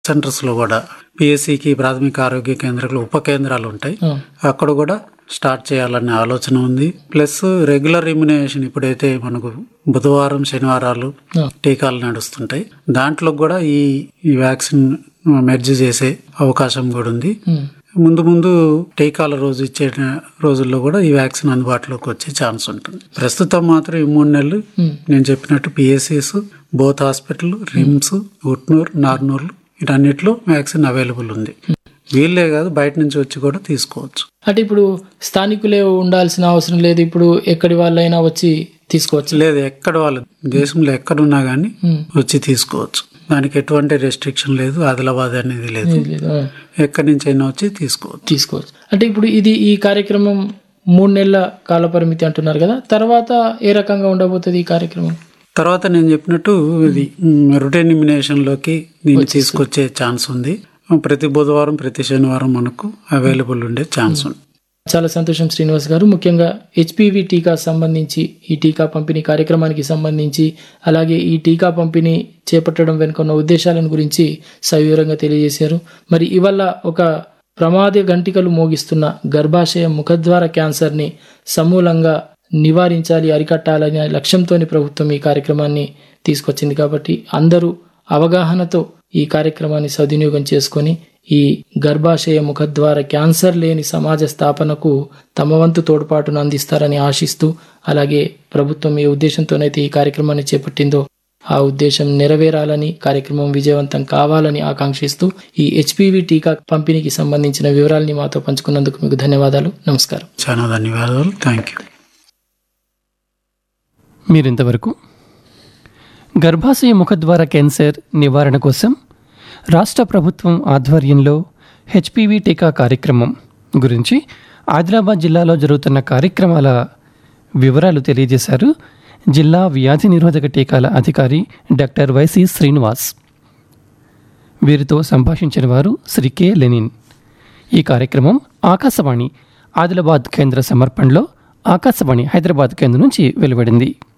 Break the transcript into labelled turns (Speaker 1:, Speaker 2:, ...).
Speaker 1: centres లో కూడా పిఎస్సికి ప్రాథమిక ఆరోగ్య కేంద్రాలు ఉప కేంద్రాలు ఉంటాయి
Speaker 2: ఆ,
Speaker 1: అక్కడ కూడా స్టార్ట్ చేయాలనే ఆలోచన ఉంది ప్లస్ రెగ్యులర్ ఇమ్యునేషన్ ఇప్పుడైతే మనకు బుధవారం శనివారాలు
Speaker 2: ఆ,
Speaker 1: టీకాలు నడుస్తుంటాయి దాంట్లో కూడా ఈ ఈ వ్యాక్సిన్ మెర్జ్ చేసే అవకాశం కూడా ఉంది
Speaker 2: ఉమ్,
Speaker 1: ముందు ముందు టీకాల రోజు ఇచ్చే రోజుల్లో కూడా ఈ వ్యాక్సిన్ అందుబాటులోకి వచ్చే ఛాన్స్ ఉంటుంది ప్రస్తుతం మాత్రం ఈ మూడు నెలలు
Speaker 2: ఉమ్,
Speaker 1: నేను చెప్పినట్టు PHCs both hospital RIMS Utnoor Narnoor వీటన్నిటిలో వ్యాక్సిన్ అవైలబుల్ ఉంది వీళ్ళే కాదు బయట నుంచి వచ్చి కూడా తీసుకోవచ్చు
Speaker 2: అంటే ఇప్పుడు స్థానికులే ఉండాల్సిన అవసరం లేదు ఇప్పుడు ఎక్కడి వాళ్ళైనా వచ్చి తీసుకోవచ్చు
Speaker 1: లేదు ఎక్కడ వాళ్ళు దేశంలో ఎక్కడున్నా కానీ
Speaker 2: ఉమ్,
Speaker 1: వచ్చి తీసుకోవచ్చు దానికి ఎటువంటి రెస్ట్రిక్షన్ లేదు ఆదిలాబాద్ అనేది లేదు
Speaker 2: లేదు, లేదు, ఆ,
Speaker 1: ఎక్కడి నుంచి అయినా వచ్చి తీసుకోవచ్చు
Speaker 2: తీసుకోవచ్చు అంటే ఇప్పుడు ఇది ఈ కార్యక్రమం మూడు నెలల కాల పరిమితి అంటున్నారు కదా తర్వాత ఏ రకంగా ఉండబోతుంది ఈ కార్యక్రమం
Speaker 1: తర్వాత నేను చెప్పినట్టు ఇది రొటీన్ ఇమ్యునేషన్ లోకి దీన్ని తీసుకొచ్చే ఛాన్స్ ఉంది ప్రతి బుధవారం ప్రతి శనివారం మనకు అవైలబుల్ ఉండే ఛాన్స్ ఉంది
Speaker 2: చాలా సంతోషం శ్రీనివాస్ గారు ముఖ్యంగా హెచ్పివి టీకా సంబంధించి ఈ టీకా పంపిణీ కార్యక్రమానికి సంబంధించి అలాగే ఈ టీకా పంపిణీ చేపట్టడం వెనుక ఉన్న ఉద్దేశాలను గురించి సవివరంగా తెలియజేశారు మరి ఇవల్ల ఒక ప్రమాద గంటికలు మోగిస్తున్న గర్భాశయ ముఖద్వార క్యాన్సర్ని సమూలంగా నివారించాలి అరికట్టాలనే లక్ష్యంతోని ప్రభుత్వం ఈ కార్యక్రమాన్ని తీసుకొచ్చింది కాబట్టి అందరూ అవగాహనతో ఈ కార్యక్రమాన్ని సద్వినియోగం చేసుకొని ఈ గర్భాశయ ముఖద్వార క్యాన్సర్ లేని సమాజ స్థాపనకు తమ వంతు తోడ్పాటును అందిస్తారని ఆశిస్తూ అలాగే ప్రభుత్వం ఏ ఉద్దేశంతోనైతే ఈ కార్యక్రమాన్ని చేపట్టిందో ఆ ఉద్దేశం నెరవేరాలని కార్యక్రమం విజయవంతం కావాలని ఆకాంక్షిస్తూ ఈ హెచ్పివి టీకా పంపిణీకి సంబంధించిన వివరాలని మాతో పంచుకున్నందుకు మీకు ధన్యవాదాలు నమస్కారం
Speaker 1: చాలా ధన్యవాదాలు థ్యాంక్ యూ
Speaker 3: మీరింతవరకు గర్భాశయ ముఖద్వార క్యాన్సర్ నివారణ కోసం రాష్ట్ర ప్రభుత్వం ఆధ్వర్యంలో హెచ్పివి టీకా కార్యక్రమం గురించి ఆదిలాబాద్ జిల్లాలో జరుగుతున్న కార్యక్రమాల వివరాలు తెలియజేశారు జిల్లా వ్యాధి నిరోధక టీకాల అధికారి డాక్టర్ వైసి శ్రీనివాస్ వీరితో సంభాషించిన వారు శ్రీ కె లెనిన్ ఈ కార్యక్రమం ఆకాశవాణి ఆదిలాబాద్ కేంద్ర సమర్పణలో ఆకాశవాణి హైదరాబాద్ కేంద్రం నుంచి వెలువడింది